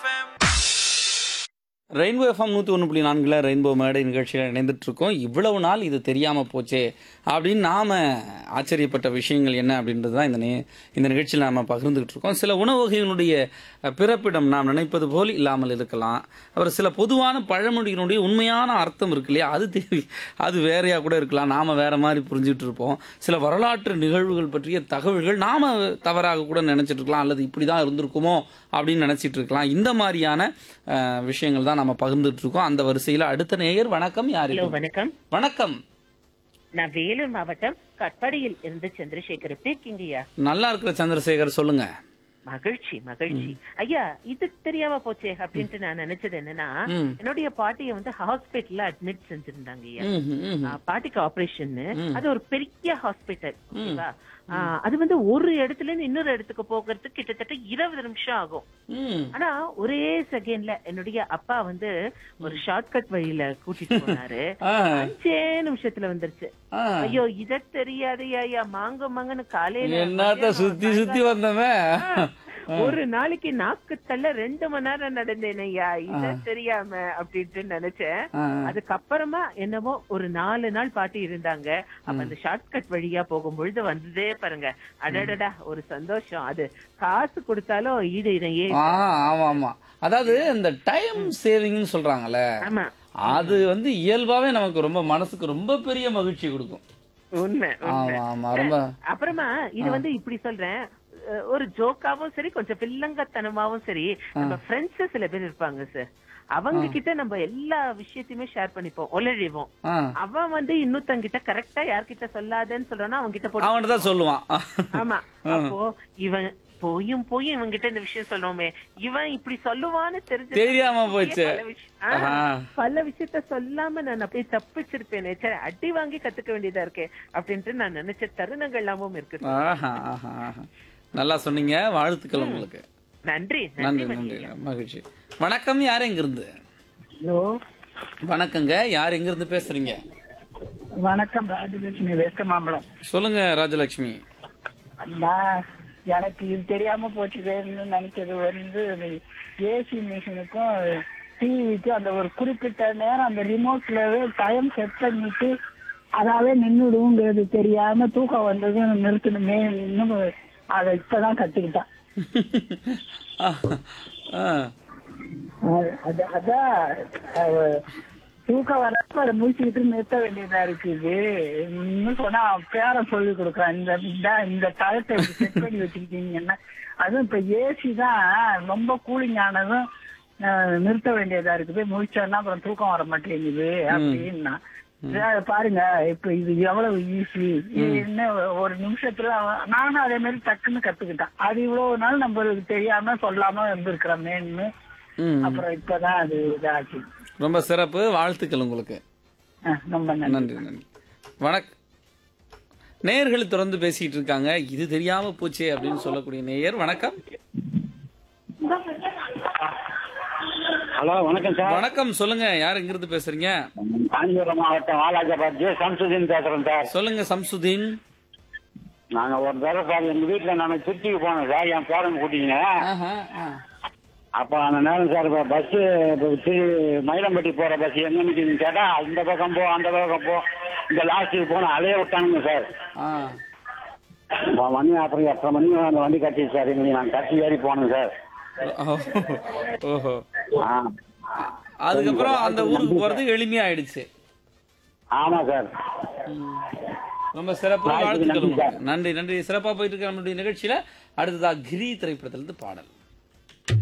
FM. Rainbow FM நூற்றி ஒன்று புள்ளி நான்கில் ரெயின்போ மேடை நிகழ்ச்சியில் இணைந்துட்டு இருக்கோம் இவ்வளவு நாள் இது தெரியாமல் போச்சே அப்படின்னு நாம் ஆச்சரியப்பட்ட விஷயங்கள் என்ன அப்படின்றது தான் இந்த நே இந்த நிகழ்ச்சியில் நாம் பகிர்ந்துகிட்டு இருக்கோம் சில உணவு வகைகளுடைய அஹ், பிறப்பிடம் நாம் நினைப்பது போல் இல்லாமல் இருக்கலாம் அப்புறம் சில பொதுவான பழமொழியினுடைய உண்மையான அர்த்தம் இருக்கு இல்லையா அது தெரி அது வேறையாக கூட இருக்கலாம் நாம் வேற மாதிரி புரிஞ்சுட்டு இருப்போம் சில வரலாற்று நிகழ்வுகள் பற்றிய தகவல்கள் நாம் தவறாக கூட நினைச்சிட்டு இருக்கலாம் அல்லது இப்படி தான் இருந்திருக்குமோ அப்படின்னு நினைச்சிட்டு இருக்கலாம் இந்த மாதிரியான அஹ், விஷயங்கள் தான் நம்ம பகிர்ந்துட்டு இருக்கோம் அந்த வரிசையில் அடுத்த நேயர் வணக்கம் யார் ஹலோ இது? வணக்கம் வணக்கம் நான் வேலூர் மாவட்டம் கட்பாடியில் இருந்து சந்திரசேகர் எப்படி இருக்கீங்கய்யா நல்லா இருக்கிற சந்திரசேகர் சொல்லுங்க மகிழ்ச்சி மகிழ்ச்சி ஐயா இது தெரியாம போச்சே அப்படின்ட்டு நான் நினைச்சது என்னன்னா ம். என்னுடைய பாட்டிய வந்து ஹாஸ்பிட்டல்ல அட்மிட் செஞ்சிருந்தாங்க ஐயா ம், ம், ம். ஆ, பாட்டிக்கு ஆபரேஷன் அது ஒரு பெரிய ஹாஸ்பிட்டல் ஓகேவா ஆ, அது வந்து ஒரு இடத்துல இருந்து இன்னொரு இடத்துக்கு போகிறதுக்கு கிட்டத்தட்ட இருபது நிமிஷம் ஆகும் ம். ஆனா ஒரே செகண்ட்ல என்னுடைய அப்பா வந்து ஒரு ஷார்ட்கட் வழியில கூட்டிட்டு போனாரு ஆ, அஞ்சே நிமிஷத்துல வந்துருச்சு ஆ. ஐயோ இத தெரியாது ஐயா மாங்க மாங்கன்னு காலையில என்னத்த சுத்தி சுத்தி வந்தவன் ஒரு நாளைக்கு நாக்கு தள்ள ரெண்டு மணி நேரம் நடந்தேன் ஐயா இத தெரியாம அப்படின்ட்டு நினைச்சேன் ஆ. அதுக்கப்புறமா என்னமோ ஒரு நாலு நாள் பாட்டி இருந்தாங்க அப்ப அந்த ஷார்ட்கட் வழியா போகும்பொழுது வந்ததே பாருங்க அடடடா ஒரு சந்தோஷம் அது காசு கொடுத்தாலும் ஈடு இணையே ஆ ஆமா ஆமா அதாவது இந்த டைம் சேவிங்னு சொல்றாங்கல்ல ஆமா அது வந்து இயல்பாவே நமக்கு ரொம்ப மனசுக்கு ரொம்ப பெரிய மகிழ்ச்சி கொடுக்கும் உண்மை உண்மை ஆமா ஆமா ரொம்ப அப்புறமா இது வந்து இப்படி சொல்றேன் அஹ் ஒரு ஜோக்காவும் சரி கொஞ்சம் வில்லங்கத்தனமாவும் சரி நம்ம ஃப்ரெண்ட்ஸ் சில பேர் இருப்பாங்க சார் அவங்க கிட்ட நம்ம எல்லா விஷயத்தையுமே ஷேர் பண்ணிப்போம் ஒளழிவோம் ஆ அவன் வந்து இன்னொருத்தங்கிட்ட கரெக்டா யார்கிட்ட சொல்லாதேன்னு சொல்றானா அவங்க கிட்ட போட்டு அவன்கிட்ட தான் சொல்லுவான் ஆமா அப்போ இவன் போயும் போயும் இவன் கிட்ட இந்த விஷயம் சொல்லுவோமே இவன் இப்படி சொல்லுவான்னு தெரிஞ்சு தெரியாம போச்சு. பல விஷயம்- ஆ, ஆ. பல விஷயத்த சொல்லாம நான் அப்படியே தப்பிச்சிருப்பேனே சரி அடி வாங்கி கத்துக்க வேண்டியதா இருக்கே அப்படின்ட்டு நான் நினைச்ச தருணங்கள் எல்லாமும் இருக்கு ஆஹா ஆஹா ஆஹா. நல்லா சொன்னீங்க வாழ்த்துக்கள் உங்களுக்கு நன்றி நன்றி நன்றி நன்றி மகிழ்ச்சி வணக்கம் யார் எங்கிருந்து ஹலோ வணக்கங்க யார் எங்கிருந்து பேசுறீங்க வணக்கம் ராஜலட்சுமி வெஸ்ட் மாம்பலம் சொல்லுங்க ராஜலட்சுமி நான் எனக்கு இது தெரியாம போச்சுன்னு நினைச்சது வந்து ஏசி மிஷினுக்கும் டிவிக்கும் அந்த ஒரு குறிப்பிட்ட நேரம் அந்த ரிமோட்ல டைம் செட் பண்ணிட்டு அதாவே நின்றுடுங்கிறது தெரியாம தூக்கம் வந்ததும் நிறுத்தணுமே இன்னும் அதை இப்பதான் கத்துக்கிட்டேன் ஆ, ஆ. அது- அது அதான் அஹ், தூக்கம் வரப்ப அதை முடிச்சுக்கிட்டு நிறுத்த வேண்டியதா இருக்குது இன்னும் சொன்னா அவன் பேரன் சொல்லி கொடுக்குறான் இந்த இந்த- இந்த டயத்தை செட் பண்ணி வச்சிருக்கீங்கன்னா அதுவும் இப்ப ஏசி தான் ரொம்ப கூலிங் ஆனதும் அஹ், நிறுத்த வேண்டியதா இருக்குது முடிச்சோன்னா அப்புறம் தூக்கம் வர மாட்டேங்குது அப்படின்னா சரி, பாருங்க இப்ப இது எவ்வளவு ஈஸி என்ன ஒரு நிமிஷத்துல அவன்- நானும் அதே மாதிரி டக்குன்னு கத்துக்கிட்டேன் அது இவ்வளவு நாள் நம்மளுக்கு தெரியாம சொல்லாம இருந்திருக்கிறோமேன்னு ம். அப்புறம் இப்பதான் அது இதாச்சு ரொம்ப சிறப்பு வாழ்த்துக்கள் உங்களுக்கு அஹ், ரொம்ப நன்றி நன்றி நன்றி வணக் நேயர்கள் தொடர்ந்து பேசிட்டு இருக்காங்க இது தெரியாம போச்சே அப்படின்னு சொல்லக்கூடிய நேயர் வணக்கம் ஹலோ வணக்கம் சார் வணக்கம் சொல்லுங்க யார் எங்கிருந்து பேசுறீங்க காஞ்சிபுரம் மாவட்டம் வாலாஜாபாத் ஜே சம்சுதீன் பேசுறேன் சார் சொல்லுங்க சம்சுதீன் நாங்க ஒரு தடவை சார் எங்க வீட்டுல நாங்க திருச்சிக்கு போனோம் சார் என் பேரன் கூட்டிங்க ஆஹா, ஆ. அப்ப அந்த நேரம் சார் இப்ப பஸ் மயிலம்பட்டி போற பஸ் எங்க நிக்குதுன்னு கேட்டா இந்த பக்கம் போ அந்த பக்கம் போ இந்த லாஸ்ட்டுக்கு போன அலைய விட்டானுங்க சார் ஆ. அப்ப மணி அப்புறம் எட்டரை மணி அந்த வண்டி கட்டி சார் எங்களுக்கு நான் கட்டி ஏறி போனேன் சார் ஓஹோ ஆ அதுக்கப்புறம் அந்த ஊருக்கு போறது எளிமையாயிடுச்சு ஆமா சார் ரொம்ப சிறப்பு வாழ்த்துக்கள் வாழ்த்துக்கள் நன்றி உங்களுக்கு. நன்றி நன்றி சிறப்பா போயிட்டு இருக்க நம்மளுடைய நிகழ்ச்சியில அடுத்ததா கிரி திரைப்படத்திலிருந்து பாடல்